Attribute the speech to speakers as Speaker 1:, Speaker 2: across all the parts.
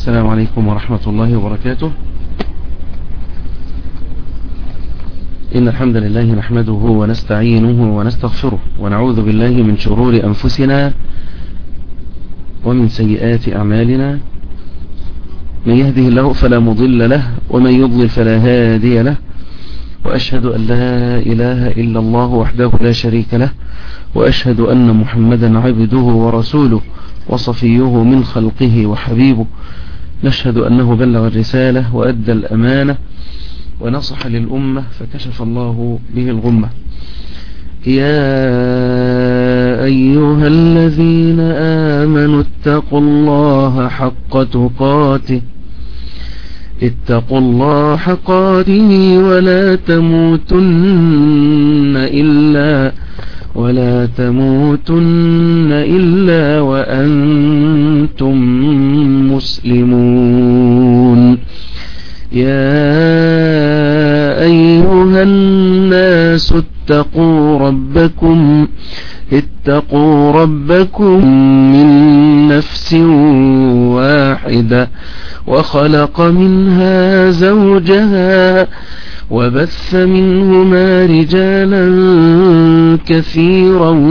Speaker 1: السلام عليكم ورحمة الله وبركاته إن الحمد لله نحمده ونستعينه ونستغفره ونعوذ بالله من شرور أنفسنا ومن سيئات أعمالنا من يهده الله فلا مضل له ومن يضلل فلا هادي له وأشهد أن لا إله إلا الله وحده لا شريك له وأشهد أن محمدا عبده ورسوله وصفيه من خلقه وحبيبه نشهد أنه بلغ الرسالة وأدى الأمانة ونصح للأمة فكشف الله به الغمة يا أيها الذين آمنوا اتقوا الله حق تقاته اتقوا الله حقاته ولا تموتن إلا ولا تموتن إلا وأنتم مسلمون يا أيها الناس اتقوا ربكم اتقوا ربكم من نفس واحدة وخلق منها زوجها وبث منهما رجالا كثيرا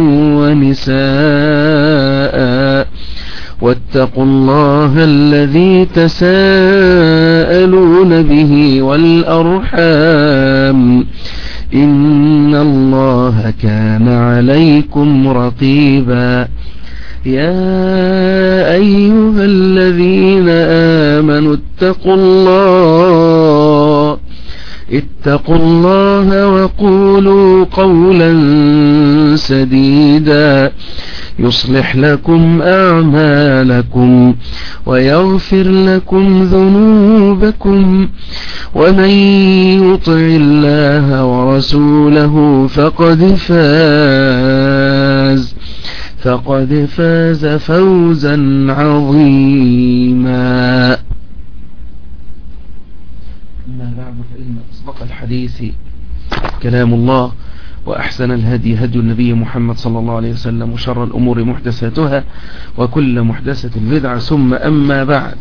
Speaker 1: ونساء واتقوا الله الذي تساءلون به والأرحام إن الله كان عليكم رقيبا يا أيها الذين آمنوا اتقوا الله اتقوا الله وقولوا قولا سديدا يصلح لكم أعمالكم ويغفر لكم ذنوبكم ومن يطع الله ورسوله فقد فاز فقد فاز فوزا عظيما أما بعد فإن أصدق الحديث كلام الله وأحسن الهدي هدي النبي محمد صلى الله عليه وسلم وشر الأمور محدثاتها وكل محدثة بدعة ثم أما بعد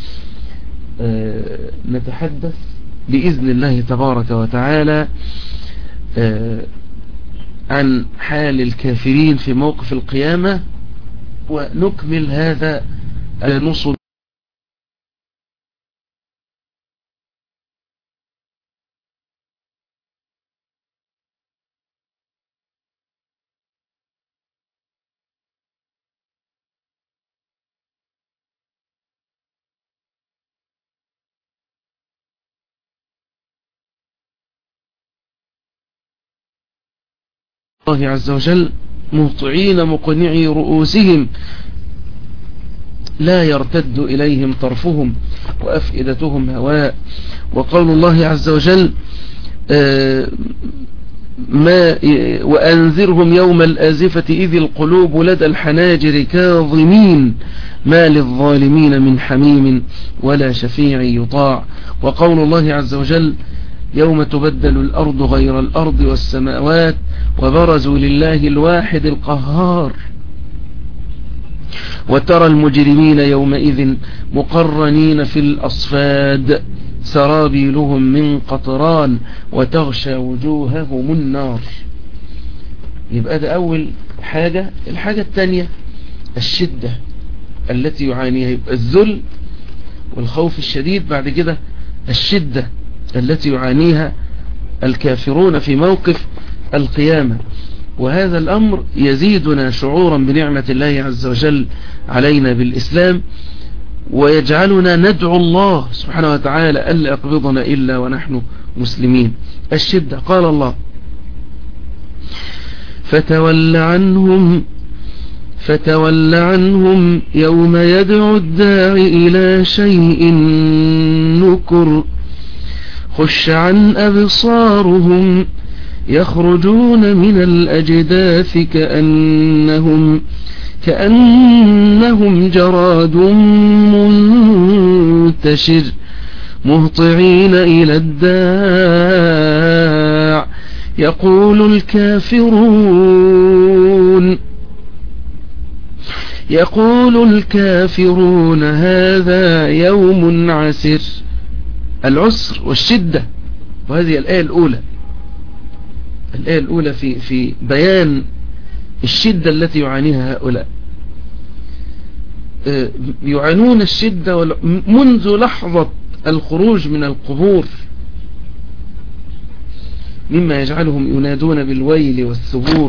Speaker 1: أه نتحدث بإذن الله تبارك وتعالى أه عن حال الكافرين في موقف القيامة ونكمل هذا النصب الله عز وجل مهطعين مقنعي رؤوسهم لا يرتد إليهم طرفهم وأفئدتهم هواء وقول الله عز وجل ما وأنذرهم يوم الآزفة إذ القلوب لدى الحناجر كاظمين ما للظالمين من حميم ولا شفيع يطاع وقول الله عز وجل يوم تبدل الأرض غير الأرض والسماوات وبرزوا لله الواحد القهار وترى المجرمين يومئذ مقرنين في الأصفاد سرابيلهم من قطران وتغشى وجوههم النار يبقى ده أول حاجة الحاجة الثانية الشدة التي يعانيها يبقى الذل والخوف الشديد بعد كده الشدة التي يعانيها الكافرون في موقف القيامة وهذا الأمر يزيدنا شعورا بنعمة الله عز وجل علينا بالإسلام ويجعلنا ندعو الله سبحانه وتعالى ألا يقبضنا إلا ونحن مسلمين الشدة قال الله فتول عنهم فتول عنهم يوم يدعو الداعي إلى شيء نكر خش عن أبصارهم يخرجون من الأجداث كأنهم كأنهم جراد منتشر مهطعين إلى الداع يقول الكافرون يقول الكافرون هذا يوم عسر العسر والشدة وهذه الآية الأولى الآية الأولى في, في بيان الشدة التي يعانيها هؤلاء آه، يعانون الشدة منذ لحظة الخروج من القبور مما يجعلهم ينادون بالويل والثبور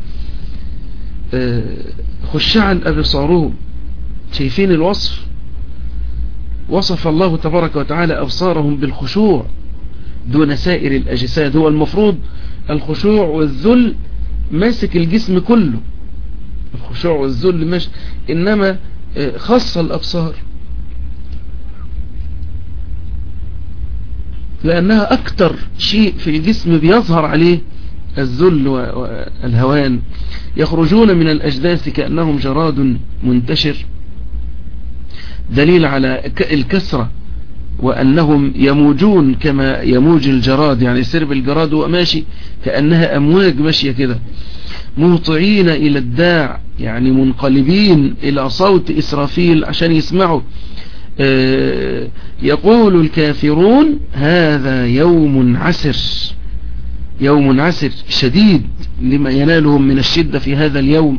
Speaker 1: آه، خشعا أبصارهم شايفين الوصف وصف الله تبارك وتعالى أبصارهم بالخشوع دون سائر الأجساد هو المفروض الخشوع والذل ماسك الجسم كله الخشوع والذل مش إنما آه، خص الأبصار لأنها أكتر شيء في الجسم بيظهر عليه الذل والهوان يخرجون من الأجداث كأنهم جراد منتشر دليل على الكسرة وأنهم يموجون كما يموج الجراد يعني سرب الجراد هو ماشي كأنها أمواج ماشية كده مهطعين إلى الداع يعني منقلبين إلى صوت إسرافيل عشان يسمعوا آه، يقول الكافرون هذا يوم عسر يوم عسر شديد لما ينالهم من الشدة في هذا اليوم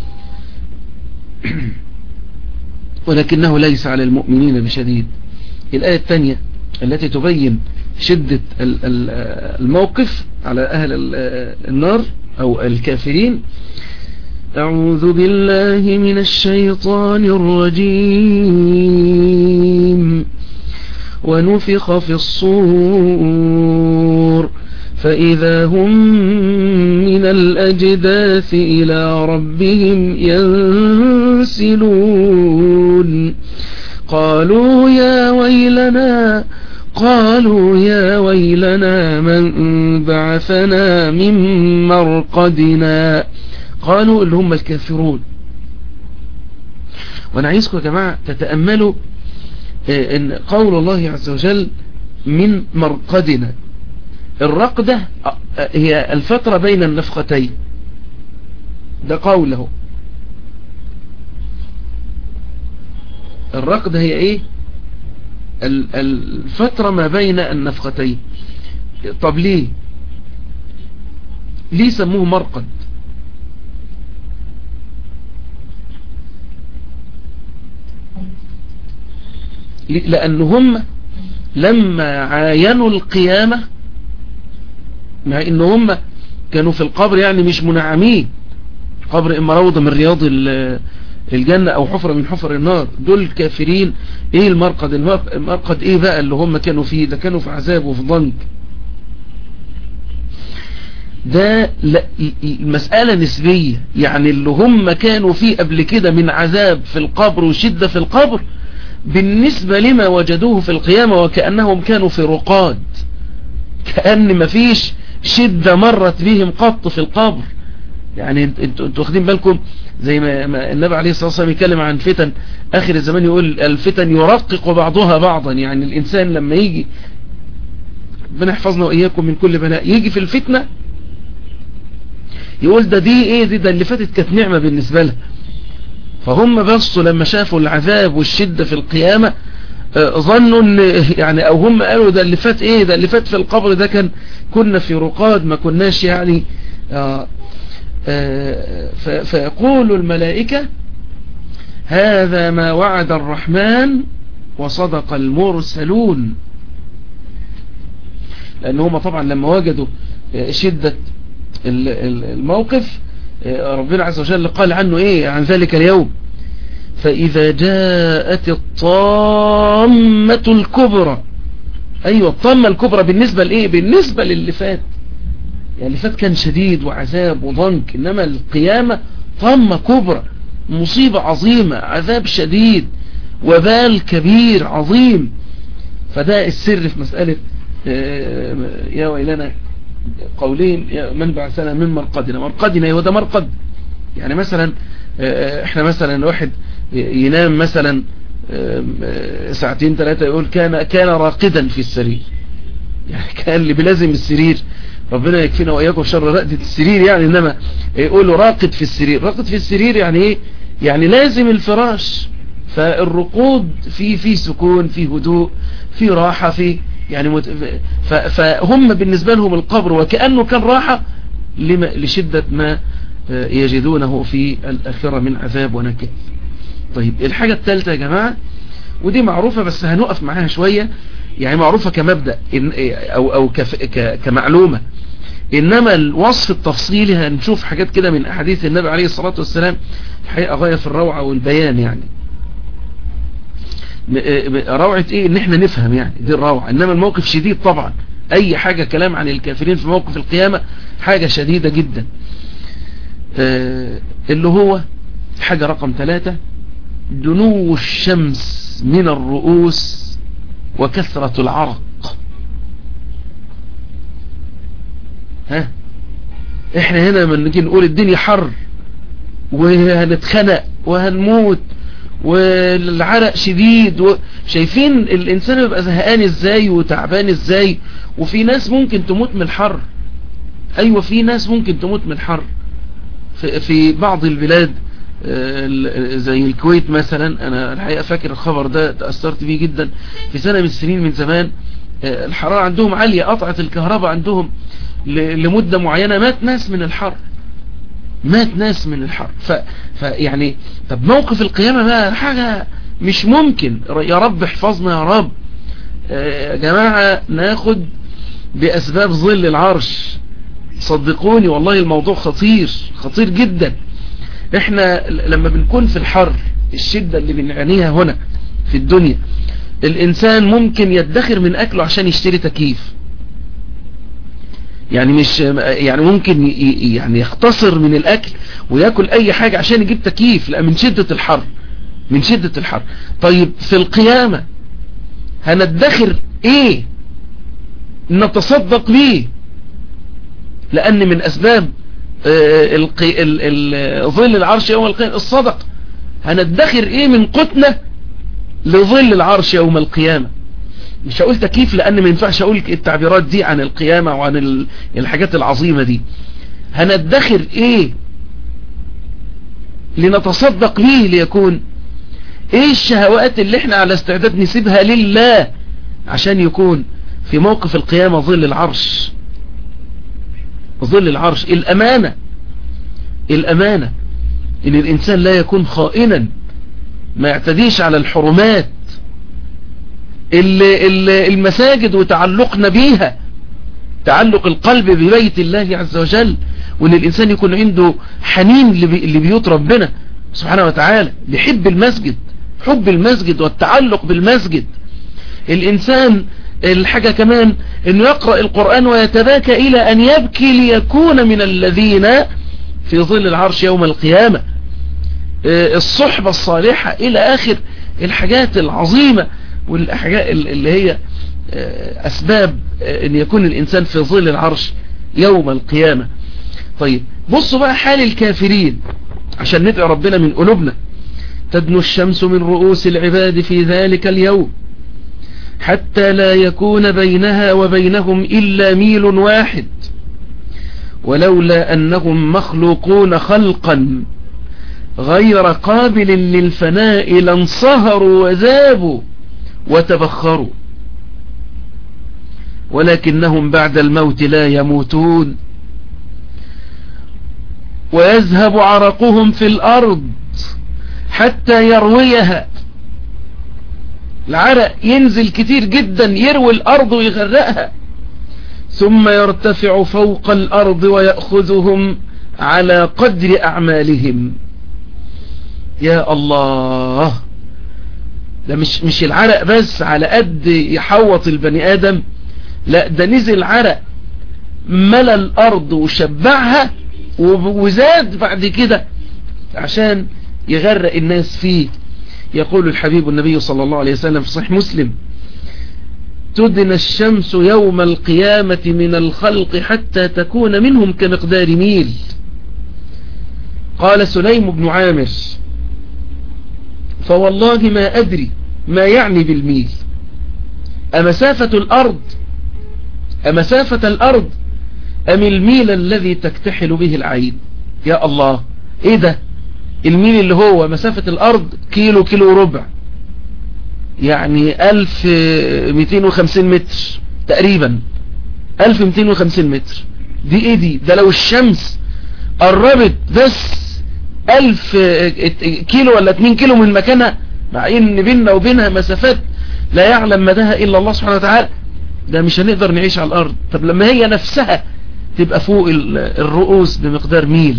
Speaker 1: ولكنه ليس على المؤمنين بشديد الآية الثانية التي تبين شدة الموقف على أهل النار أو الكافرين أعوذ بالله من الشيطان الرجيم ونفخ في الصور فإذا هم من الأجداث إلى ربهم ينسلون قالوا يا ويلنا قالوا يا ويلنا من بعثنا من مرقدنا قالوا اللي هم الكافرون وانا عايزكم يا جماعة تتأملوا آه، ان قول الله عز وجل من مرقدنا الرقدة آه، هي الفترة بين النفختين ده قوله الرقدة هي ايه الفترة ما بين النفختين طب ليه ليه سموه مرقد لأن هم لما عاينوا القيامة مع ان هم كانوا في القبر يعني مش منعمين قبر اما روضة من رياض الجنة او حفرة من حفر النار دول كافرين ايه المرقد المرقد ايه بقى اللي هم كانوا فيه ده كانوا في عذاب وفي ضنك ده المسألة نسبية يعني اللي هم كانوا فيه قبل كده من عذاب في القبر وشدة في القبر بالنسبة لما وجدوه في القيامة وكأنهم كانوا في رقاد كأن مفيش شدة مرت بهم قط في القبر يعني انتوا واخدين بالكم زي ما النبي عليه الصلاة والسلام يتكلم عن فتن اخر الزمان يقول الفتن يرقق بعضها بعضا يعني الانسان لما يجي ربنا يحفظنا واياكم من كل بلاء يجي في الفتنة يقول ده دي ايه دي ده اللي فاتت كانت نعمة بالنسبة لها فهم بصوا لما شافوا العذاب والشدة في القيامة آه، ظنوا ان يعني او هم قالوا ده اللي فات ايه ده اللي فات في القبر ده كان كنا في رقاد ما كناش يعني آه آه فيقول الملائكة هذا ما وعد الرحمن وصدق المرسلون لان هم طبعا لما وجدوا شدة الموقف ربنا عز وجل قال عنه ايه عن ذلك اليوم فإذا جاءت الطامة الكبرى أيوة الطامة الكبرى بالنسبة لإيه بالنسبة للي فات يعني اللي فات كان شديد وعذاب وضنك إنما القيامة طامة كبرى مصيبة عظيمة عذاب شديد وبال كبير عظيم فده السر في مسألة آه، يا ويلنا قولين من بعثنا من مرقدنا مرقدنا هو ده مرقد يعني مثلا آه، احنا مثلا واحد ينام مثلا ساعتين ثلاثة يقول كان كان راقدا في السرير يعني كان اللي بلازم السرير ربنا يكفينا وإياكم شر رقدة السرير يعني إنما يقول له راقد في السرير راقد في السرير يعني إيه يعني لازم الفراش فالرقود في في سكون في هدوء في راحة في يعني مت... فهم بالنسبة لهم القبر وكأنه كان راحة لما لشدة ما يجدونه في الآخرة من عذاب ونكد طيب الحاجة الثالثة يا جماعة ودي معروفة بس هنقف معاها شوية يعني معروفة كمبدأ أو, أو كف... ك... كمعلومة إنما الوصف التفصيلي هنشوف حاجات كده من أحاديث النبي عليه الصلاة والسلام الحقيقة غاية في الروعة والبيان يعني روعة ايه ان احنا نفهم يعني دي الروعة انما الموقف شديد طبعا اي حاجة كلام عن الكافرين في موقف القيامة حاجة شديدة جدا آه اللي هو حاجة رقم ثلاثة دنو الشمس من الرؤوس وكثرة العرق ها احنا هنا لما نجي نقول الدنيا حر وهنتخنق وهنموت والعرق شديد و... شايفين الانسان بيبقى زهقان ازاي وتعبان ازاي وفي ناس ممكن تموت من الحر ايوه في ناس ممكن تموت من الحر في, في بعض البلاد زي الكويت مثلا انا الحقيقة فاكر الخبر ده تأثرت بيه جدا في سنة من السنين من زمان الحرارة عندهم عالية قطعت الكهرباء عندهم لمدة معينة مات ناس من الحر مات ناس من الحر ف... فيعني طب موقف القيامة بقى حاجة مش ممكن يا رب احفظنا يا رب يا جماعة ناخد بأسباب ظل العرش صدقوني والله الموضوع خطير خطير جدا احنا لما بنكون في الحر الشدة اللي بنعانيها هنا في الدنيا الانسان ممكن يدخر من اكله عشان يشتري تكييف يعني مش يعني ممكن يعني يختصر من الاكل وياكل اي حاجة عشان يجيب تكييف لا من شدة الحر من شدة الحر طيب في القيامة هندخر ايه نتصدق بيه لان من اسباب ظل العرش يوم القيامة الصدق هندخر ايه من قتنا لظل العرش يوم القيامة مش هقول تكييف لان ما ينفعش اقول التعبيرات دي عن القيامة وعن الحاجات العظيمة دي هندخر ايه لنتصدق به ليكون ايه الشهوات اللي احنا على استعداد نسيبها لله عشان يكون في موقف القيامة ظل العرش ظل العرش الامانة الامانة ان الانسان لا يكون خائنا ما يعتديش على الحرمات المساجد وتعلقنا بيها تعلق القلب ببيت الله عز وجل وان الانسان يكون عنده حنين لبيوت ربنا سبحانه وتعالى بيحب المسجد حب المسجد والتعلق بالمسجد الانسان الحاجة كمان انه يقرأ القرآن ويتباكى الى ان يبكي ليكون من الذين في ظل العرش يوم القيامة الصحبة الصالحة الى اخر الحاجات العظيمة والحاجات اللي هي اسباب ان يكون الانسان في ظل العرش يوم القيامة طيب بصوا بقى حال الكافرين عشان ندعي ربنا من قلوبنا تدنو الشمس من رؤوس العباد في ذلك اليوم حتى لا يكون بينها وبينهم إلا ميل واحد ولولا أنهم مخلوقون خلقا غير قابل للفناء لانصهروا وذابوا وتبخروا ولكنهم بعد الموت لا يموتون ويذهب عرقهم في الأرض حتى يرويها العرق ينزل كتير جدا يروي الأرض ويغرقها ثم يرتفع فوق الأرض ويأخذهم على قدر أعمالهم يا الله ده مش مش العرق بس على قد يحوط البني آدم لا ده نزل عرق ملا الأرض وشبعها وزاد بعد كده عشان يغرق الناس فيه يقول الحبيب النبي صلى الله عليه وسلم في صحيح مسلم تدنى الشمس يوم القيامة من الخلق حتى تكون منهم كمقدار ميل قال سليم بن عامر فوالله ما أدري ما يعني بالميل أمسافة الأرض أمسافة الأرض أم الميل الذي تكتحل به العين يا الله إيه ده الميل اللي هو مسافة الارض كيلو كيلو وربع يعني 1250 متر تقريبا 1250 متر دي ايه دي ده لو الشمس قربت بس 1000 كيلو ولا 2 كيلو من مكانها مع ان بيننا وبينها مسافات لا يعلم مداها الا الله سبحانه وتعالى ده مش هنقدر نعيش على الارض طب لما هي نفسها تبقى فوق الرؤوس بمقدار ميل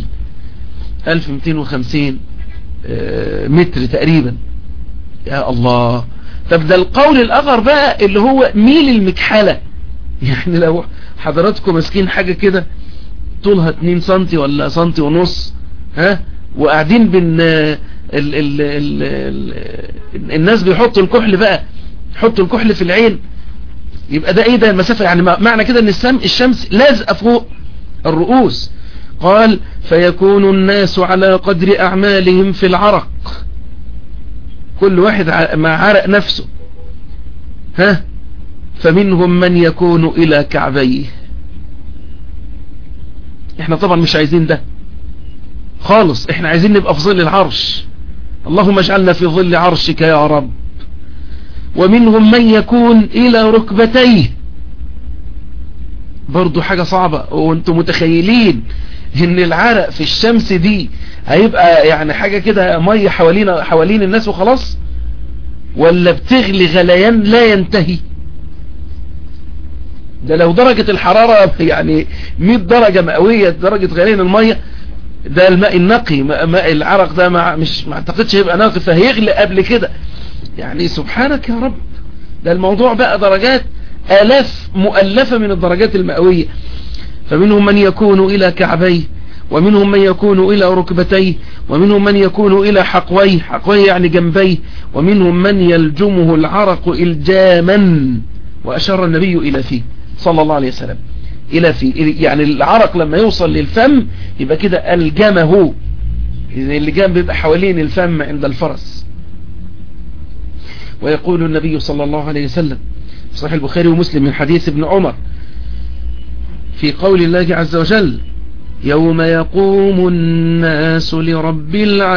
Speaker 1: 1250 متر تقريبا يا الله طب ده القول الاخر بقى اللي هو ميل المكحلة يعني لو حضراتكم ماسكين حاجة كده طولها 2 سنتي ولا سنتي ونص ها وقاعدين بين ال ال ال ال الناس بيحطوا الكحل بقى يحطوا الكحل في العين يبقى ده ايه ده المسافة يعني معنى كده ان السم الشمس لازقة فوق الرؤوس قال فيكون الناس على قدر اعمالهم في العرق كل واحد مع عرق نفسه ها فمنهم من يكون الى كعبيه احنا طبعا مش عايزين ده خالص احنا عايزين نبقى في ظل العرش اللهم اجعلنا في ظل عرشك يا رب ومنهم من يكون الى ركبتيه برضو حاجة صعبة وانتم متخيلين ان العرق في الشمس دي هيبقى يعني حاجة كده مية حوالين, حوالين الناس وخلاص ولا بتغلي غليان لا ينتهي ده لو درجة الحرارة يعني 100 درجة مئوية درجة غليان المية ده الماء النقي ماء العرق ده مع مش ما اعتقدش هيبقى نقي فهيغلي قبل كده يعني سبحانك يا رب ده الموضوع بقى درجات آلاف مؤلفة من الدرجات المئوية فمنهم من يكون إلى كعبيه ومنهم من يكون إلى ركبتيه ومنهم من يكون إلى حقويه حقويه يعني جنبيه ومنهم من يلجمه العرق إلجاما وأشار النبي إلى فيه صلى الله عليه وسلم إلى فيه يعني العرق لما يوصل للفم يبقى كده ألجمه اللجام بيبقى حوالين الفم عند الفرس ويقول النبي صلى الله عليه وسلم في صحيح البخاري ومسلم من حديث ابن عمر في قول الله عز وجل يوم يقوم الناس لرب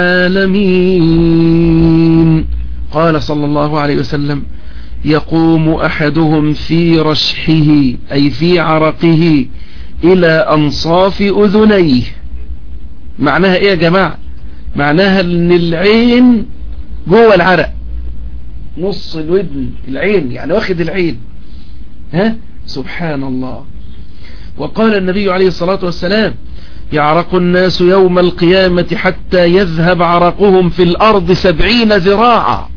Speaker 1: العالمين قال صلى الله عليه وسلم يقوم أحدهم في رشحه أي في عرقه إلى أنصاف أذنيه معناها إيه يا جماعة معناها أن العين جوه العرق نص الودن العين يعني واخد العين ها سبحان الله وقال النبي عليه الصلاة والسلام يعرق الناس يوم القيامة حتى يذهب عرقهم في الأرض سبعين ذراعا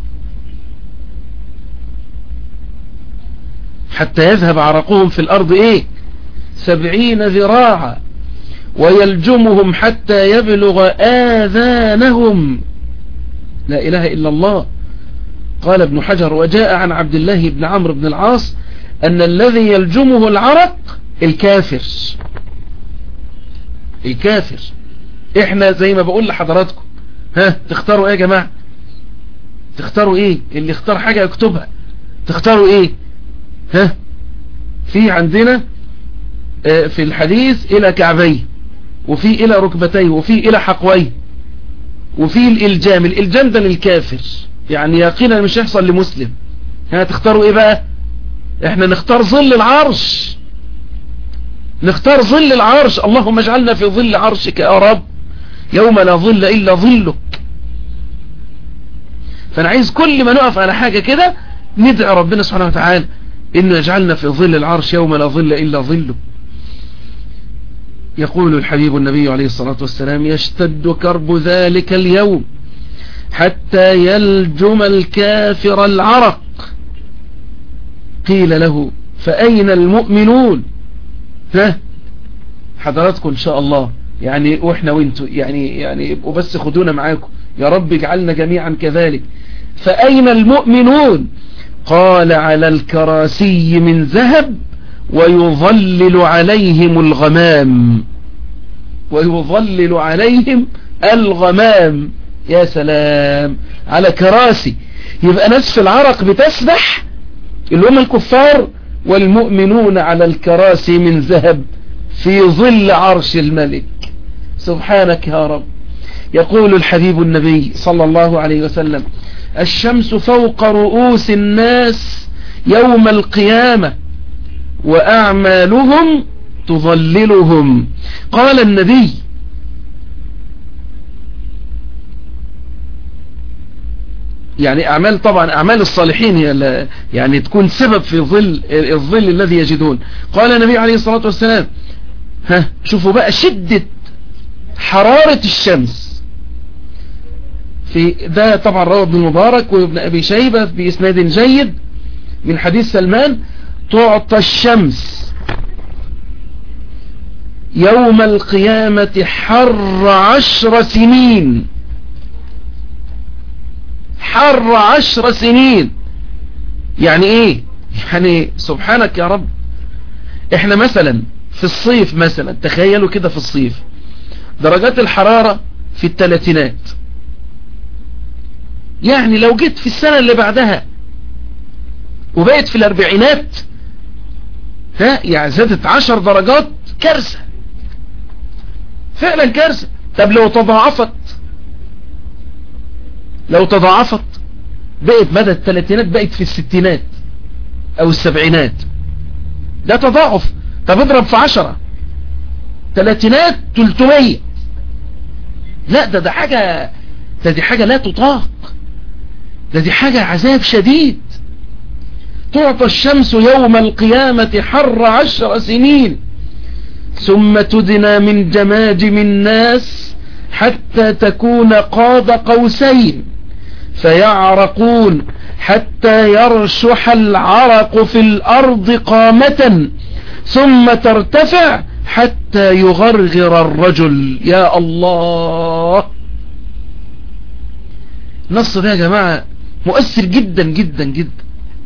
Speaker 1: حتى يذهب عرقهم في الأرض إيه سبعين ذراعا ويلجمهم حتى يبلغ آذانهم لا إله إلا الله قال ابن حجر وجاء عن عبد الله بن عمرو بن العاص أن الذي يلجمه العرق الكافر الكافر احنا زي ما بقول لحضراتكم ها تختاروا ايه يا جماعة تختاروا ايه اللي اختار حاجة يكتبها تختاروا ايه ها في عندنا اه في الحديث الى كعبيه وفي الى ركبتيه وفي الى حقويه وفي الالجام الالجام ده للكافر يعني يقينا مش يحصل لمسلم ها تختاروا ايه بقى احنا نختار ظل العرش نختار ظل العرش اللهم اجعلنا في ظل عرشك يا رب يوم لا ظل الا ظلك فانا عايز كل ما نقف على حاجة كده ندعي ربنا سبحانه وتعالى انه يجعلنا في ظل العرش يوم لا ظل الا ظله يقول الحبيب النبي عليه الصلاة والسلام يشتد كرب ذلك اليوم حتى يلجم الكافر العرق قيل له فأين المؤمنون ها حضراتكم إن شاء الله يعني وإحنا وإنتوا يعني يعني يبقوا بس خدونا معاكم يا رب اجعلنا جميعا كذلك فأين المؤمنون قال على الكراسي من ذهب ويظلل عليهم الغمام ويظلل عليهم الغمام يا سلام على كراسي يبقى ناس في العرق بتسبح اللي هم الكفار والمؤمنون على الكراسي من ذهب في ظل عرش الملك سبحانك يا رب يقول الحبيب النبي صلى الله عليه وسلم الشمس فوق رؤوس الناس يوم القيامة وأعمالهم تظللهم قال النبي يعني أعمال طبعا أعمال الصالحين هي يعني تكون سبب في ظل الظل الذي يجدون قال النبي عليه الصلاة والسلام ها شوفوا بقى شدة حرارة الشمس في ده طبعا روى ابن المبارك وابن أبي شيبة بإسناد جيد من حديث سلمان تعطى الشمس يوم القيامة حر عشر سنين حر عشر سنين يعني ايه يعني سبحانك يا رب احنا مثلا في الصيف مثلا تخيلوا كده في الصيف درجات الحرارة في الثلاثينات يعني لو جيت في السنة اللي بعدها وبقت في الاربعينات ها يعني زادت عشر درجات كارثة فعلا كارثة طب لو تضاعفت لو تضاعفت بقت مدى الثلاثينات بقت في الستينات او السبعينات ده تضاعف طب اضرب في عشرة ثلاثينات تلتمية لا ده ده حاجة ده دي حاجة لا تطاق ده دي حاجة عذاب شديد تعطى الشمس يوم القيامة حر عشر سنين ثم تدنى من جماجم الناس حتى تكون قاب قوسين فيعرقون حتى يرشح العرق في الأرض قامة ثم ترتفع حتى يغرغر الرجل يا الله نص ده يا جماعة مؤثر جدا جدا جدا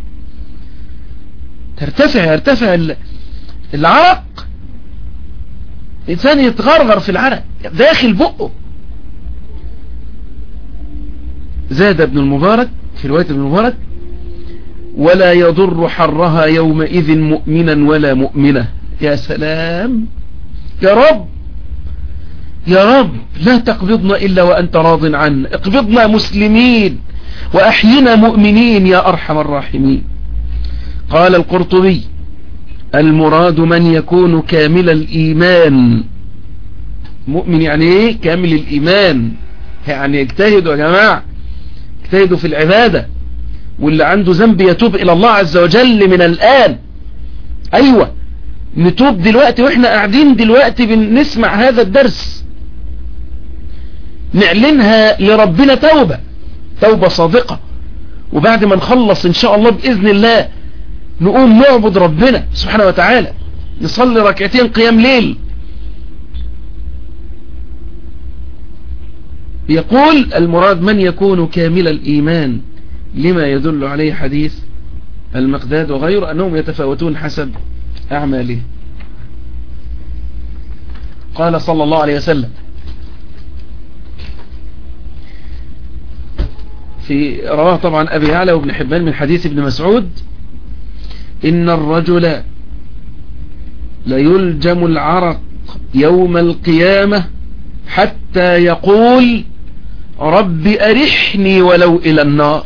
Speaker 1: ترتفع يرتفع العرق الإنسان يتغرغر في العرق داخل بقه زاد ابن المبارك في رواية ابن المبارك ولا يضر حرها يومئذ مؤمنا ولا مؤمنة يا سلام يا رب يا رب لا تقبضنا إلا وأنت راض عنا اقبضنا مسلمين وأحينا مؤمنين يا أرحم الراحمين قال القرطبي المراد من يكون كامل الإيمان مؤمن يعني ايه كامل الإيمان يعني اجتهدوا يا جماعة اجتهدوا في العبادة واللي عنده ذنب يتوب إلى الله عز وجل من الآن أيوة نتوب دلوقتي وإحنا قاعدين دلوقتي بنسمع هذا الدرس نعلنها لربنا توبة توبة صادقة وبعد ما نخلص إن شاء الله بإذن الله نقوم نعبد ربنا سبحانه وتعالى نصلي ركعتين قيام ليل يقول المراد من يكون كامل الإيمان لما يدل عليه حديث المقداد وغيره أنهم يتفاوتون حسب أعماله قال صلى الله عليه وسلم في رواه طبعا أبي يعلى وابن حبان من حديث ابن مسعود إن الرجل ليلجم العرق يوم القيامة حتى يقول رب أرحني ولو إلى النار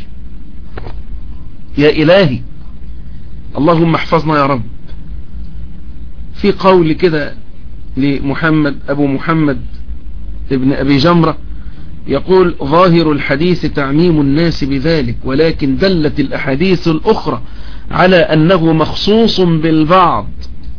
Speaker 1: يا إلهي اللهم احفظنا يا رب في قول كده لمحمد أبو محمد ابن أبي جمرة يقول ظاهر الحديث تعميم الناس بذلك ولكن دلت الأحاديث الأخرى على أنه مخصوص بالبعض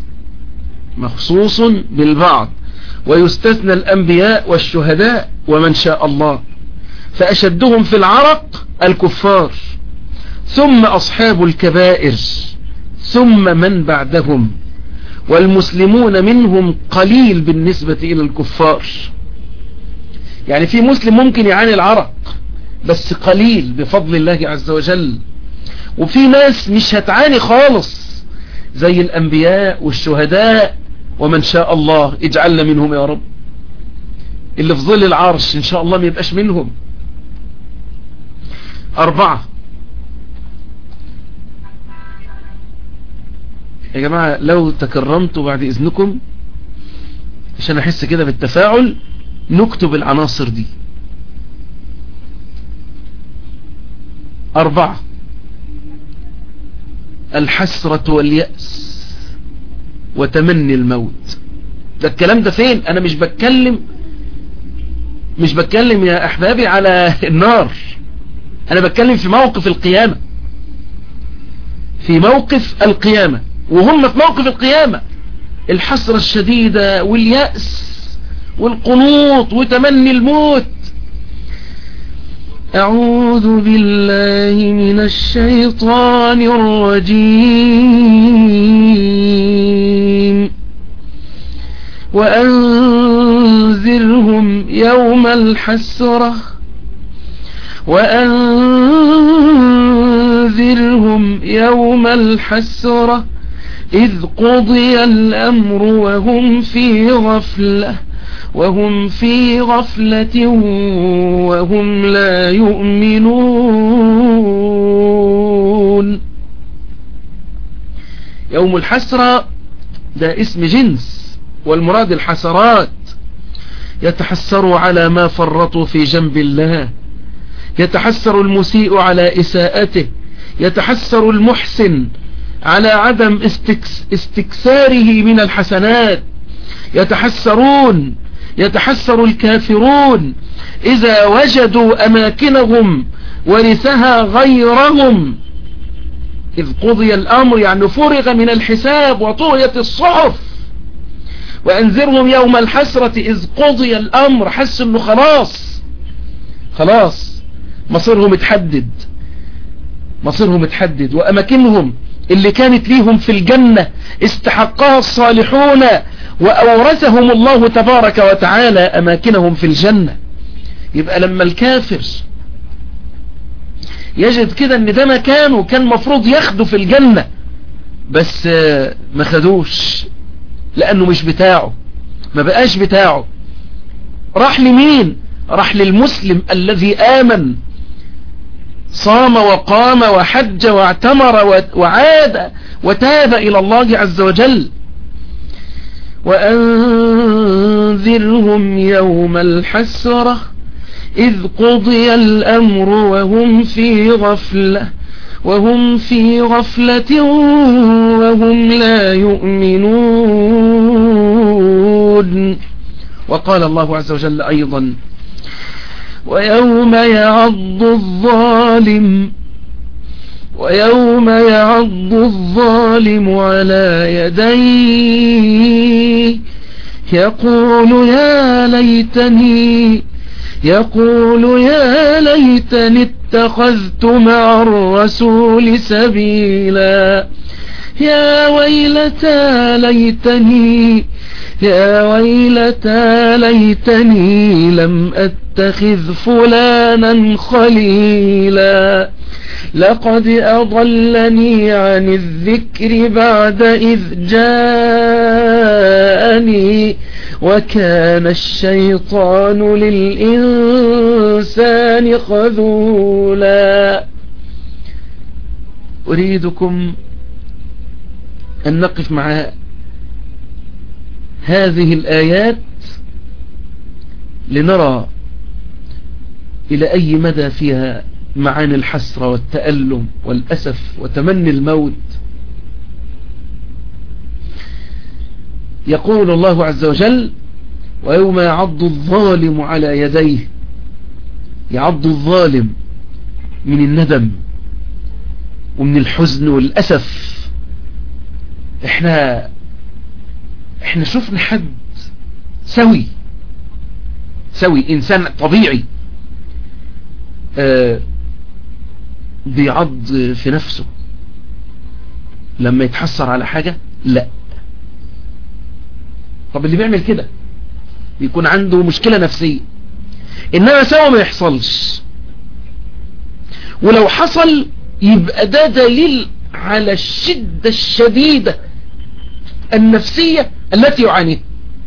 Speaker 1: مخصوص بالبعض ويستثنى الأنبياء والشهداء ومن شاء الله فأشدهم في العرق الكفار ثم أصحاب الكبائر ثم من بعدهم والمسلمون منهم قليل بالنسبة إلى الكفار يعني في مسلم ممكن يعاني العرق بس قليل بفضل الله عز وجل وفي ناس مش هتعاني خالص زي الأنبياء والشهداء ومن شاء الله اجعلنا منهم يا رب اللي في ظل العرش ان شاء الله ما يبقاش منهم أربعة يا جماعة لو تكرمتوا بعد إذنكم عشان أحس كده بالتفاعل نكتب العناصر دي أربعة الحسرة واليأس وتمني الموت ده الكلام ده فين أنا مش بتكلم مش بتكلم يا أحبابي على النار أنا بتكلم في موقف القيامة في موقف القيامة وهم في موقف القيامة الحسرة الشديدة واليأس والقنوط وتمني الموت أعوذ بالله من الشيطان الرجيم وأنذرهم يوم الحسرة وأنذرهم يوم الحسرة إذ قضي الأمر وهم في غفلة وهم في غفلة وهم لا يؤمنون يوم الحسرة ده اسم جنس والمراد الحسرات يتحسروا على ما فرطوا في جنب الله يتحسر المسيء على إساءته يتحسر المحسن على عدم استكس استكساره من الحسنات يتحسرون يتحسر الكافرون إذا وجدوا أماكنهم ورثها غيرهم إذ قضي الأمر يعني فرغ من الحساب وطويت الصحف وأنذرهم يوم الحسرة إذ قضي الأمر حس أنه خلاص خلاص مصيرهم اتحدد مصيرهم اتحدد وأماكنهم اللي كانت ليهم في الجنة استحقها الصالحون وأورثهم الله تبارك وتعالى أماكنهم في الجنة يبقى لما الكافر يجد كده ان ده مكانه كان مفروض ياخده في الجنة بس ما خدوش لانه مش بتاعه ما بقاش بتاعه راح لمين راح للمسلم الذي آمن صام وقام وحج واعتمر وعاد وتاب إلى الله عز وجل وأنذرهم يوم الحسرة إذ قضي الأمر وهم في غفلة وهم في غفلة وهم لا يؤمنون وقال الله عز وجل أيضا ويوم يعض الظالم ويوم يعض الظالم على يديه يقول يا ليتني يقول يا ليتني اتخذت مع الرسول سبيلا يا ويلتى ليتني يا ويلتى ليتني لم أتخذ فلانا خليلا لقد أضلني عن الذكر بعد إذ جاءني وكان الشيطان للإنسان خذولا أريدكم أن نقف مع هذه الآيات لنرى إلى أي مدى فيها معاني الحسرة والتألم والأسف وتمني الموت يقول الله عز وجل ويوم يعض الظالم على يديه يعض الظالم من الندم ومن الحزن والأسف احنا احنا شفنا حد سوي سوي انسان طبيعي اه بيعض في نفسه لما يتحسر على حاجة لا طب اللي بيعمل كده بيكون عنده مشكلة نفسية انما سوا ما يحصلش ولو حصل يبقى ده دليل على الشدة الشديدة النفسية التي يعانيها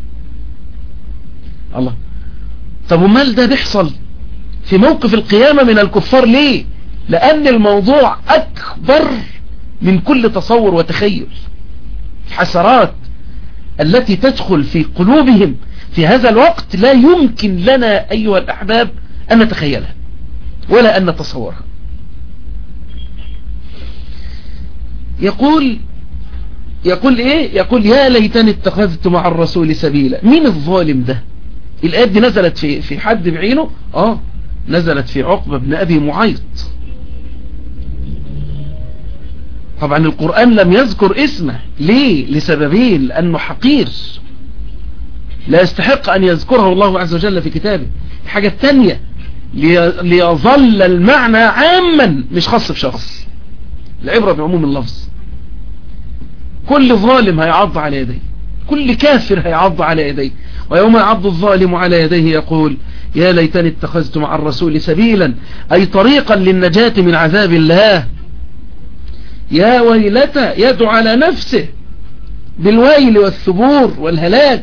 Speaker 1: الله طب ومال ده بيحصل في موقف القيامة من الكفار ليه لأن الموضوع أكبر من كل تصور وتخيل الحسرات التي تدخل في قلوبهم في هذا الوقت لا يمكن لنا أيها الأحباب أن نتخيلها ولا أن نتصورها يقول يقول ايه يقول يا ليتني اتخذت مع الرسول سبيلا مين الظالم ده الآيات دي نزلت في في حد بعينه اه نزلت في عقبة بن أبي معيط طبعا القرآن لم يذكر اسمه ليه لسببين لأنه حقير لا يستحق أن يذكره الله عز وجل في كتابه الحاجة الثانية ليظل المعنى عاما مش خاص بشخص العبرة بعموم اللفظ كل ظالم هيعض على يديه كل كافر هيعض على يديه ويوم يعض الظالم على يديه يقول يا ليتني اتخذت مع الرسول سبيلا أي طريقا للنجاة من عذاب الله يا ويلتا يدعو على نفسه بالويل والثبور والهلاك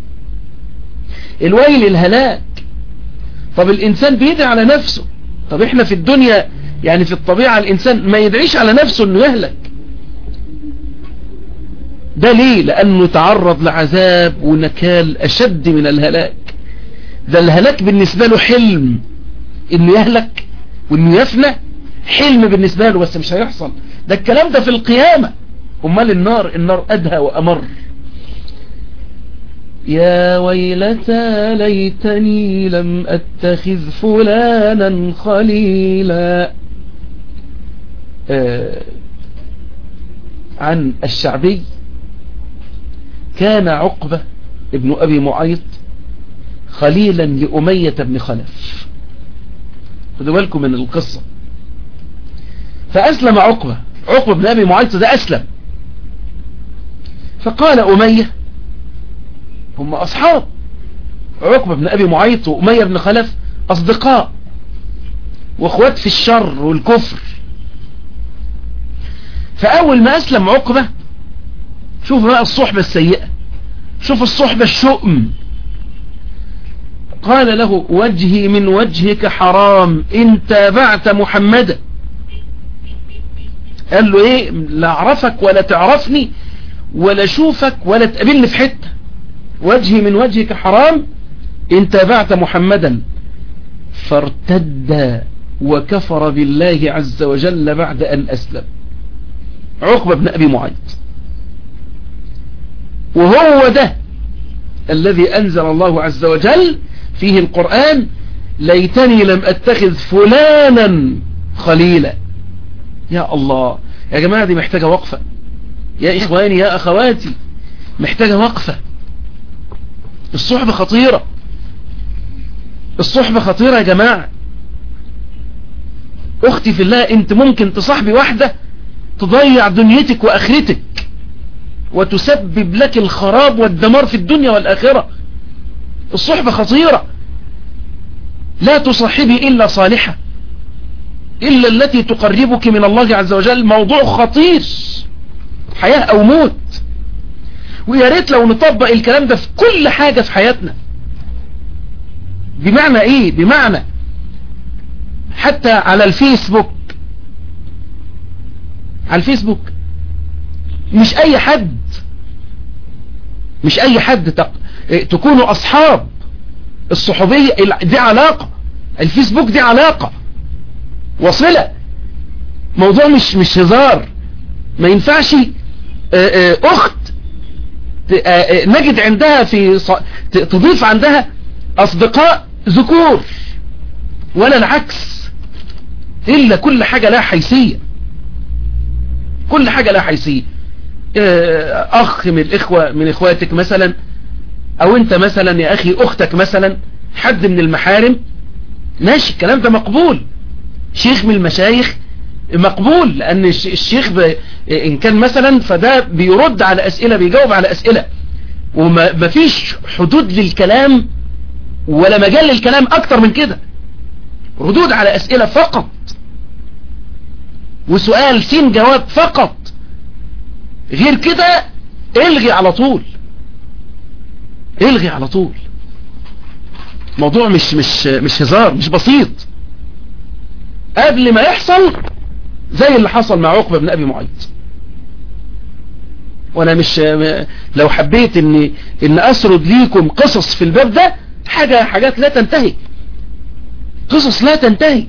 Speaker 1: الويل الهلاك طب الإنسان بيدعي على نفسه طب احنا في الدنيا يعني في الطبيعة الإنسان ما يدعيش على نفسه انه يهلك ده ليه لأنه تعرض لعذاب ونكال أشد من الهلاك ده الهلاك بالنسبة له حلم انه يهلك وانه يفنى حلم بالنسبة له بس مش هيحصل ده الكلام ده في القيامة امال النار النار ادهى وامر يا ويلتى ليتني لم اتخذ فلانا خليلا آه عن الشعبي كان عقبة ابن ابي معيط خليلا لأمية بن خلف خدوا بالكم من القصة فأسلم عقبة عقبة بن أبي معيط ده أسلم فقال أمية هم أصحاب عقبة بن أبي معيط وأمية بن خلف أصدقاء واخوات في الشر والكفر فأول ما أسلم عقبة شوف بقى الصحبة السيئة شوف الصحبة الشؤم قال له وجهي من وجهك حرام إن تابعت محمدا قال له ايه لا اعرفك ولا تعرفني ولا اشوفك ولا تقابلني في حتة وجهي من وجهك حرام ان تابعت محمدا فارتد وكفر بالله عز وجل بعد ان اسلم عقبة بن ابي معيط وهو ده الذي انزل الله عز وجل فيه القرآن ليتني لم اتخذ فلانا خليلا يا الله يا جماعة دي محتاجة وقفة يا إخواني يا أخواتي محتاجة وقفة الصحبة خطيرة الصحبة خطيرة يا جماعة أختي في الله أنت ممكن تصاحبي واحدة تضيع دنيتك وآخرتك وتسبب لك الخراب والدمار في الدنيا والآخرة الصحبة خطيرة لا تصاحبي إلا صالحة إلا التي تقربك من الله عز وجل موضوع خطير حياة أو موت ويا ريت لو نطبق الكلام ده في كل حاجة في حياتنا بمعنى ايه بمعنى حتى على الفيسبوك على الفيسبوك مش اي حد مش اي حد تق... تكونوا اصحاب الصحوبية دي علاقة الفيسبوك دي علاقة وصلة موضوع مش مش هزار ما ينفعش اخت نجد عندها في تضيف عندها اصدقاء ذكور ولا العكس الا كل حاجة لها حيثية كل حاجة لها حيثية اخ من الاخوة من اخواتك مثلا او انت مثلا يا اخي اختك مثلا حد من المحارم ماشي الكلام ده مقبول شيخ من المشايخ مقبول لان الشيخ ب... ان كان مثلا فده بيرد على اسئلة بيجاوب على اسئلة وما فيش حدود للكلام ولا مجال للكلام اكتر من كده ردود على اسئلة فقط وسؤال سين جواب فقط غير كده الغي على طول الغي على طول موضوع مش مش مش هزار مش بسيط قبل ما يحصل زي اللي حصل مع عقبة بن أبي معيط وانا مش لو حبيت ان ان اسرد ليكم قصص في الباب ده حاجة حاجات لا تنتهي قصص لا تنتهي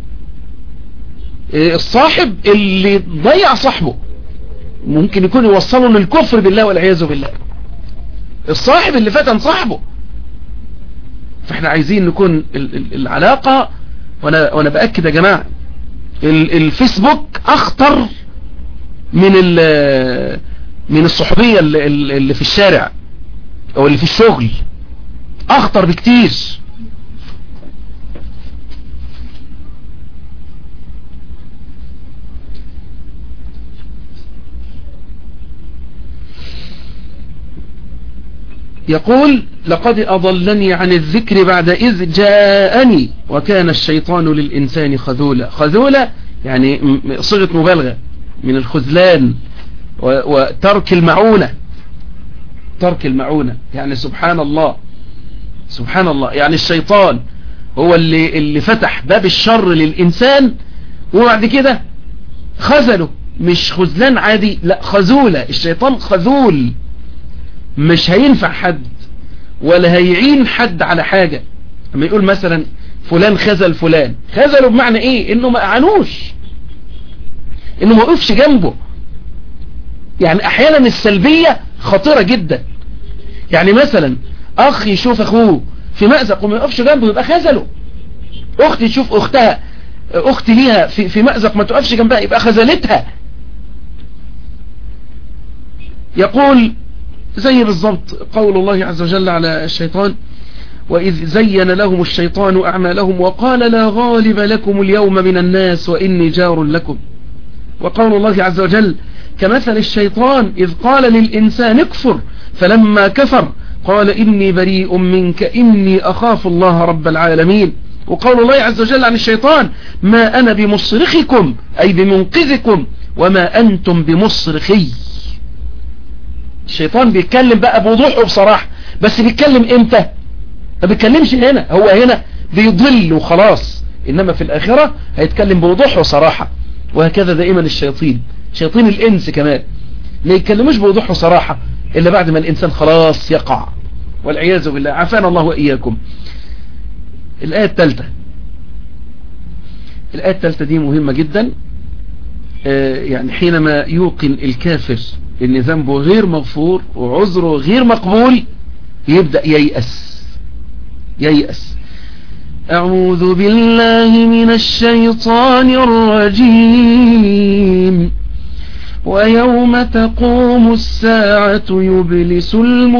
Speaker 1: الصاحب اللي ضيع صاحبه ممكن يكون يوصله للكفر بالله والعياذ بالله الصاحب اللي فتن صاحبه فاحنا عايزين نكون العلاقة وانا, وانا بأكد يا جماعة الفيسبوك اخطر من من الصحوبية اللي في الشارع او اللي في الشغل اخطر بكتير يقول لقد أضلني عن الذكر بعد إذ جاءني وكان الشيطان للإنسان خذولا خذولا يعني صيغة مبالغة من الخذلان وترك المعونة ترك المعونة يعني سبحان الله سبحان الله يعني الشيطان هو اللي, اللي فتح باب الشر للإنسان وبعد كده خذله مش خذلان عادي لا خذولة الشيطان خذول مش هينفع حد ولا هيعين حد على حاجة لما يقول مثلا فلان خذل فلان خذله بمعنى ايه انه ما اعانوش انه ما وقفش جنبه يعني احيانا السلبية خطيرة جدا يعني مثلا اخ يشوف اخوه في مأزق وما يقفش جنبه يبقى خذله اخت تشوف اختها اخت ليها في, في مأزق ما تقفش جنبها يبقى خذلتها يقول زي بالضبط قول الله عز وجل على الشيطان وإذ زين لهم الشيطان أعمالهم وقال لا غالب لكم اليوم من الناس وإني جار لكم وقول الله عز وجل كمثل الشيطان إذ قال للإنسان اكفر فلما كفر قال إني بريء منك إني أخاف الله رب العالمين وقول الله عز وجل عن الشيطان ما أنا بمصرخكم أي بمنقذكم وما أنتم بمصرخي الشيطان بيتكلم بقى بوضوح وبصراحة بس بيتكلم امتى ما بيتكلمش هنا هو هنا بيضل وخلاص انما في الاخرة هيتكلم بوضوح وصراحة وهكذا دائما الشياطين شياطين الانس كمان ما يتكلموش بوضوح وصراحة الا بعد ما الانسان خلاص يقع والعياذ بالله عافانا الله واياكم الايه الثالثة الايه الثالثة دي مهمة جدا يعني حينما يوقن الكافر ان ذنبه غير مغفور وعذره غير مقبول يبدأ ييأس ييأس أعوذ بالله من الشيطان الرجيم ويوم تقوم الساعة يبلس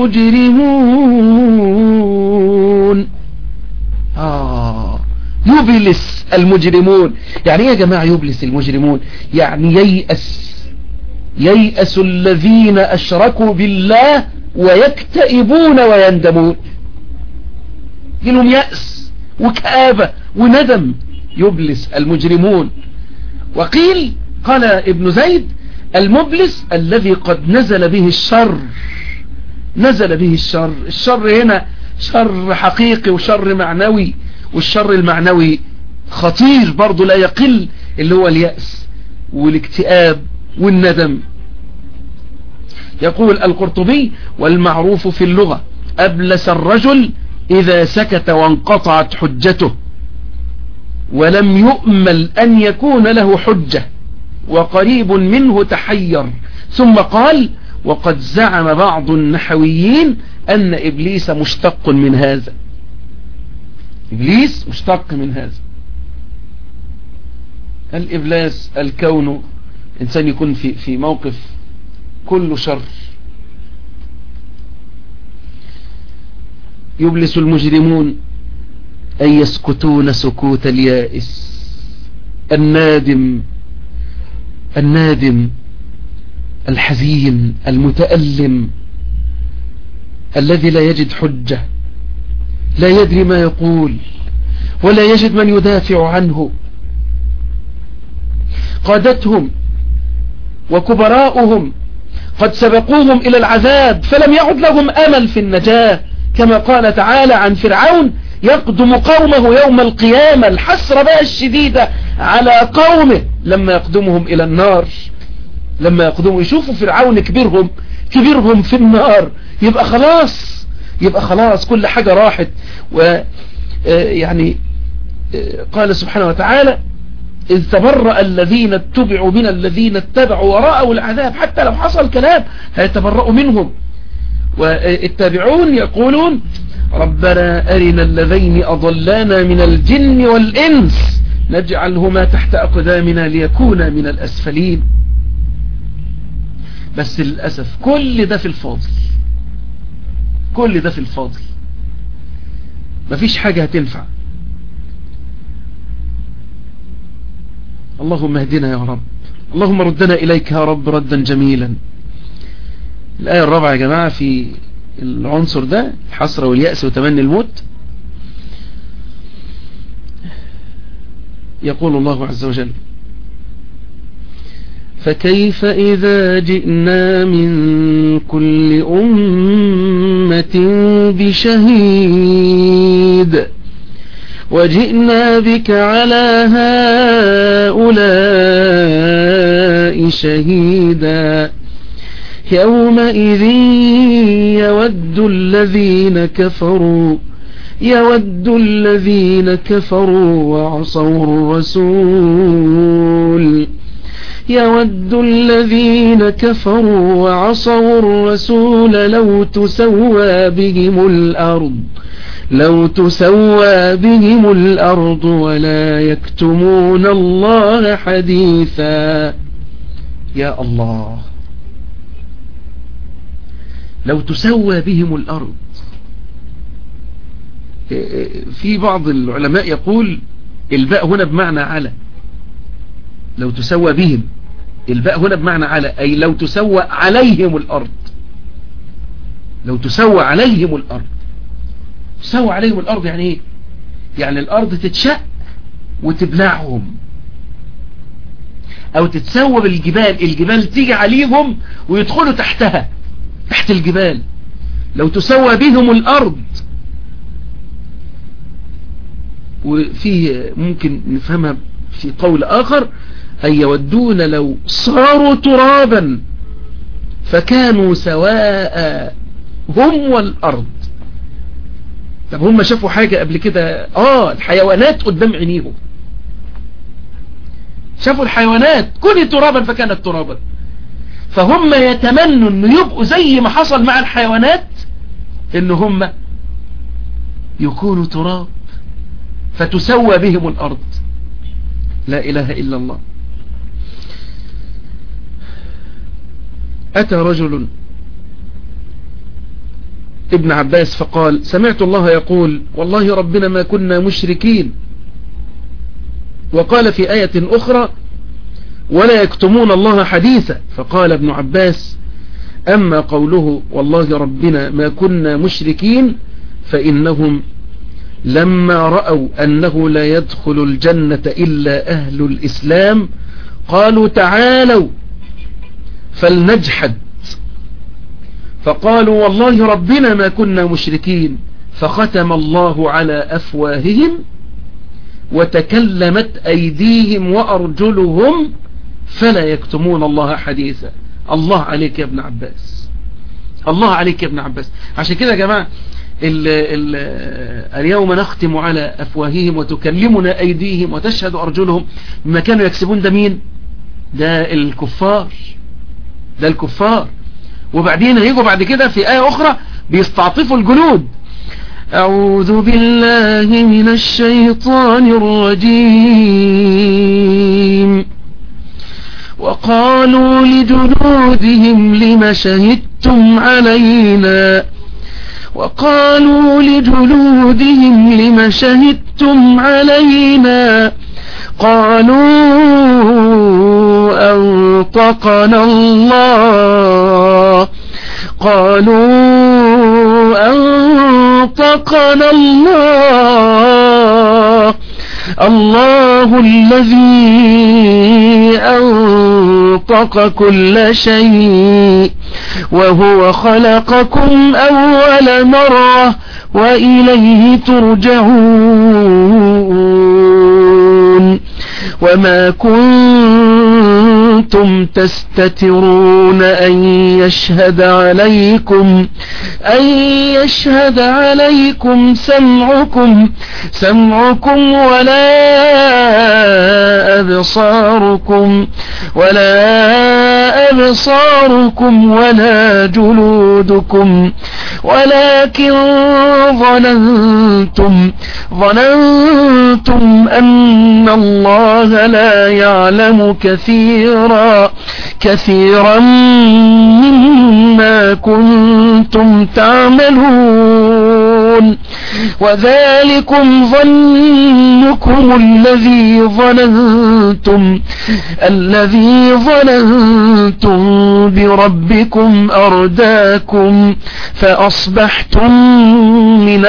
Speaker 1: المجرمون آه يبلس المجرمون يعني ايه يا جماعة يبلس المجرمون يعني ييأس ييأس الذين أشركوا بالله ويكتئبون ويندمون لهم يأس وكآبة وندم يبلس المجرمون وقيل قال ابن زيد المبلس الذي قد نزل به الشر نزل به الشر الشر هنا شر حقيقي وشر معنوي والشر المعنوي خطير برضه لا يقل اللي هو اليأس والاكتئاب والندم يقول القرطبي والمعروف في اللغة أبلس الرجل إذا سكت وانقطعت حجته ولم يؤمل أن يكون له حجة وقريب منه تحير ثم قال وقد زعم بعض النحويين أن إبليس مشتق من هذا إبليس مشتق من هذا الإبلاس الكون إنسان يكون في في موقف كله شر يبلس المجرمون أن يسكتون سكوت اليائس النادم النادم الحزين المتألم الذي لا يجد حجة لا يدري ما يقول ولا يجد من يدافع عنه قادتهم وكبراؤهم قد سبقوهم إلى العذاب فلم يعد لهم أمل في النجاة كما قال تعالى عن فرعون يقدم قومه يوم القيامة الحسرة بقى الشديدة على قومه لما يقدمهم إلى النار لما يقدموا يشوفوا فرعون كبيرهم كبيرهم في النار يبقى خلاص يبقى خلاص كل حاجة راحت و يعني قال سبحانه وتعالى إذ تبرأ الذين اتبعوا من الذين اتبعوا ورأوا العذاب حتى لو حصل كلام هيتبرأوا منهم والتابعون يقولون ربنا أرنا الذين أضلانا من الجن والإنس نجعلهما تحت أقدامنا ليكونا من الأسفلين بس للأسف كل ده في الفاضل كل ده في الفاضل مفيش حاجة هتنفع اللهم اهدنا يا رب اللهم ردنا إليك يا رب ردا جميلا الآية الرابعة يا جماعة في العنصر ده الحسرة واليأس وتمني الموت يقول الله عز وجل فكيف إذا جئنا من كل أمة بشهيد وجئنا بك على هؤلاء شهيدا يومئذ يود الذين كفروا يود الذين كفروا وعصوا الرسول يود الذين كفروا وعصوا الرسول لو تسوى بهم الأرض لو تسوى بهم الأرض ولا يكتمون الله حديثا يا الله لو تسوى بهم الأرض في بعض العلماء يقول الباء هنا بمعنى على لو تسوى بهم الباء هنا بمعنى على أي لو تسوى عليهم الأرض لو تسوى عليهم الأرض تسوى عليهم الأرض يعني ايه يعني الأرض تتشق وتبلعهم أو تتسوى بالجبال الجبال تيجي عليهم ويدخلوا تحتها تحت الجبال لو تسوى بهم الأرض وفيه ممكن نفهمها في قول آخر أن يودون لو صاروا ترابا فكانوا سواء هم والأرض طب هم شافوا حاجة قبل كده آه الحيوانات قدام عينيهم شافوا الحيوانات كل ترابا فكانت ترابا فهم يتمنوا انه يبقوا زي ما حصل مع الحيوانات ان هم يكونوا تراب فتسوى بهم الارض لا اله الا الله اتى رجل ابن عباس فقال سمعت الله يقول والله ربنا ما كنا مشركين وقال في آية أخرى ولا يكتمون الله حديثا فقال ابن عباس أما قوله والله ربنا ما كنا مشركين فإنهم لما رأوا أنه لا يدخل الجنة إلا أهل الإسلام قالوا تعالوا فلنجحد فقالوا والله ربنا ما كنا مشركين فختم الله على أفواههم وتكلمت أيديهم وأرجلهم فلا يكتمون الله حديثا الله عليك يا ابن عباس الله عليك يا ابن عباس عشان كده يا جماعة ال ال اليوم نختم على أفواههم وتكلمنا أيديهم وتشهد أرجلهم بما كانوا يكسبون ده مين ده الكفار ده الكفار وبعدين هيجوا بعد كده في آية أخرى بيستعطفوا الجنود أعوذ بالله من الشيطان الرجيم وقالوا لجنودهم لم شهدتم علينا وقالوا لجلودهم لم شهدتم علينا قالوا أنطقنا الله قالوا أنطقنا الله الله الذي أنطق كل شيء وهو خلقكم أول مرة وإليه ترجعون وما كنتم ظننتم تستترون أن يشهد عليكم أن يشهد عليكم سمعكم سمعكم ولا أبصاركم ولا أبصاركم ولا جلودكم ولكن ظننتم ظننتم أن الله لا يعلم كثيرا كثيرا مما كنتم تعملون وذلكم ظنكم الذي ظننتم الذي ظننتم بربكم أرداكم فأصبحتم من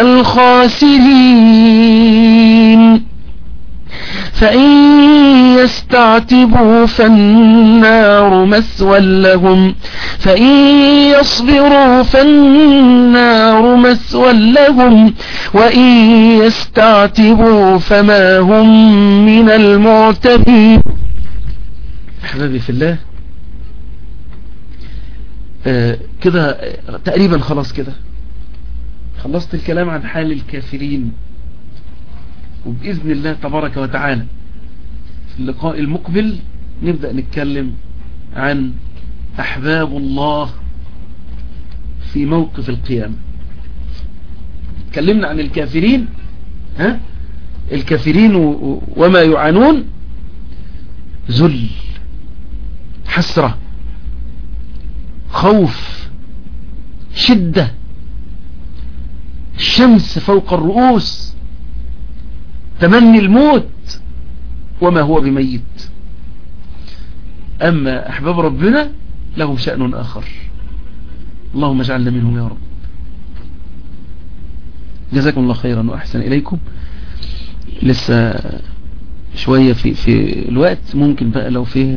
Speaker 1: الخاسرين فإن يستعتبوا فالنار مسوى لهم فإن يصبروا فالنار مسوى لهم وإن يستعتبوا فما هم من المعتبين أحبابي في الله آه كده تقريبا خلاص كده خلصت الكلام عن حال الكافرين وبإذن الله تبارك وتعالى في اللقاء المقبل نبدأ نتكلم عن أحباب الله في موقف القيامة تكلمنا عن الكافرين ها الكافرين وما يعانون ذل حسرة خوف شدة الشمس فوق الرؤوس تمني الموت وما هو بميت أما أحباب ربنا لهم شأن آخر اللهم اجعلنا منهم يا رب جزاكم الله خيرا وأحسن إليكم لسه شوية في, في الوقت ممكن بقى لو فيه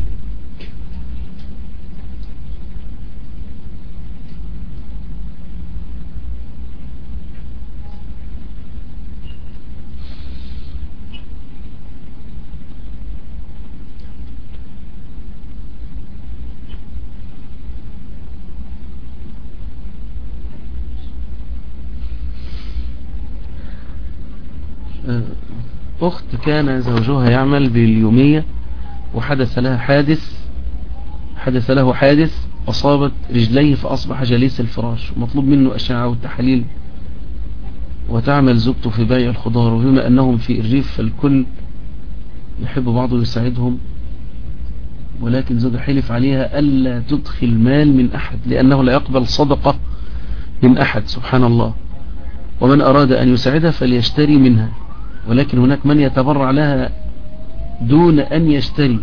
Speaker 1: أخت كان زوجها يعمل باليومية وحدث لها حادث حدث له حادث أصابت رجليه فأصبح جليس الفراش ومطلوب منه أشعة والتحاليل وتعمل زوجته في بيع الخضار وبما أنهم في الريف فالكل يحب بعضه يساعدهم ولكن زوجها حلف عليها ألا تدخل مال من أحد لأنه لا يقبل صدقة من أحد سبحان الله ومن أراد أن يساعدها فليشتري منها ولكن هناك من يتبرع لها دون أن يشتري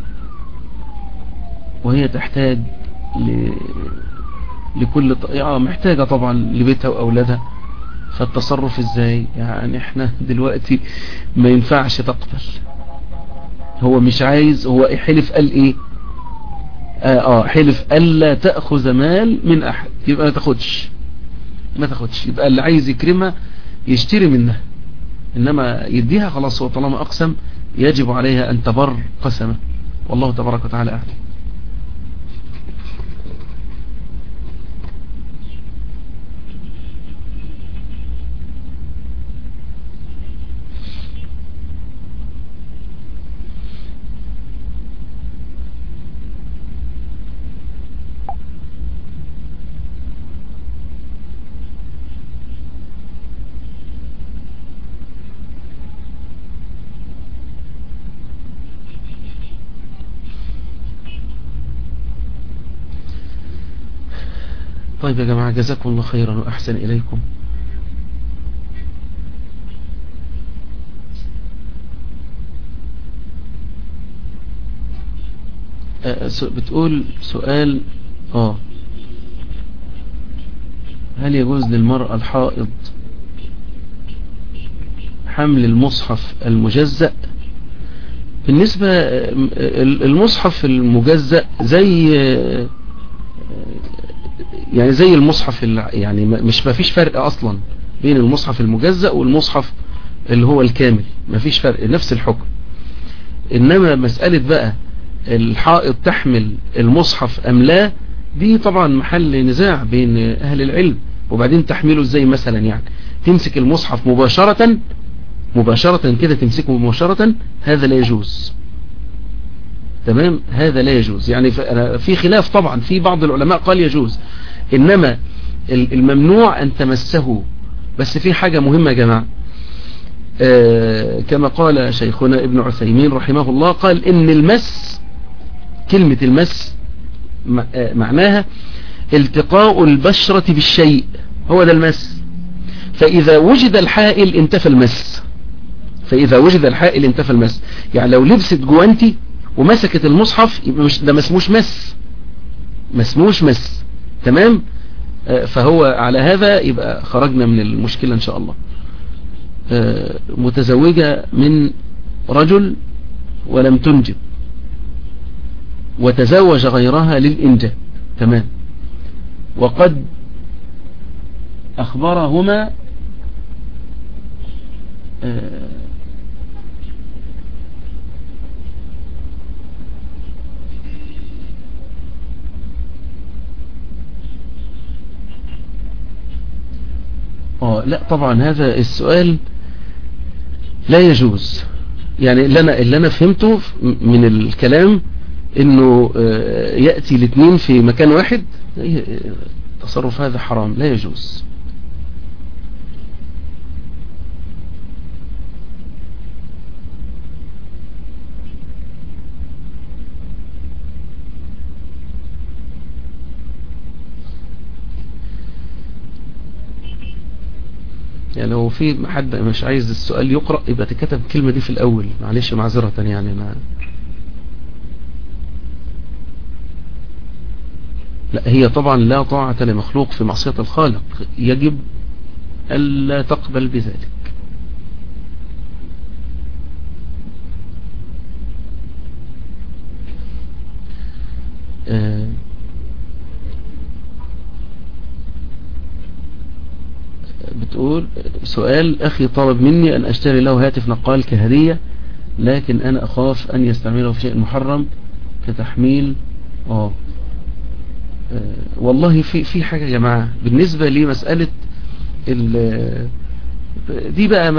Speaker 1: وهي تحتاج ل... لكل ط... يعني محتاجة طبعا لبيتها وأولادها فالتصرف ازاي يعني احنا دلوقتي ما ينفعش تقبل هو مش عايز هو حلف قال ايه اه, آه حلف الا تأخذ مال من احد يبقى ما تاخدش ما تاخدش يبقى اللي عايز يكرمها يشتري منها إنما يديها خلاص هو طالما أقسم يجب عليها أن تبر قسمه والله تبارك وتعالى أعلم طيب يا جماعة جزاكم الله خيرا وأحسن إليكم بتقول سؤال اه هل يجوز للمرأة الحائض حمل المصحف المجزأ بالنسبة المصحف المجزأ زي يعني زي المصحف يعني مش ما فيش فرق اصلا بين المصحف المجزأ والمصحف اللي هو الكامل ما فيش فرق نفس الحكم انما مسألة بقى الحائط تحمل المصحف ام لا دي طبعا محل نزاع بين اهل العلم وبعدين تحمله ازاي مثلا يعني تمسك المصحف مباشرة مباشرة كده تمسكه مباشرة هذا لا يجوز تمام هذا لا يجوز يعني في خلاف طبعا في بعض العلماء قال يجوز انما الممنوع ان تمسه بس في حاجة مهمة يا جماعة آه كما قال شيخنا ابن عثيمين رحمه الله قال ان المس كلمة المس معناها التقاء البشرة بالشيء هو ده المس فإذا وجد الحائل انتفى المس فإذا وجد الحائل انتفى المس يعني لو لبست جوانتي ومسكت المصحف يبقى مش ده مسموش مس مسموش مس تمام فهو على هذا يبقى خرجنا من المشكلة ان شاء الله متزوجة من رجل ولم تنجب وتزوج غيرها للإنجاب تمام وقد أخبرهما اه لا طبعا هذا السؤال لا يجوز يعني اللي انا اللي انا فهمته من الكلام انه يأتي الاثنين في مكان واحد التصرف هذا حرام لا يجوز يعني لو في حد مش عايز السؤال يقرأ يبقى تكتب الكلمة دي في الأول معلش معذرة يعني أنا لا هي طبعا لا طاعة لمخلوق في معصية الخالق يجب ألا تقبل بذلك آه بتقول سؤال أخي طلب مني أن أشتري له هاتف نقال كهدية لكن أنا أخاف أن يستعمله في شيء محرم كتحميل آه والله في في حاجة يا جماعة بالنسبة لمسألة دي بقى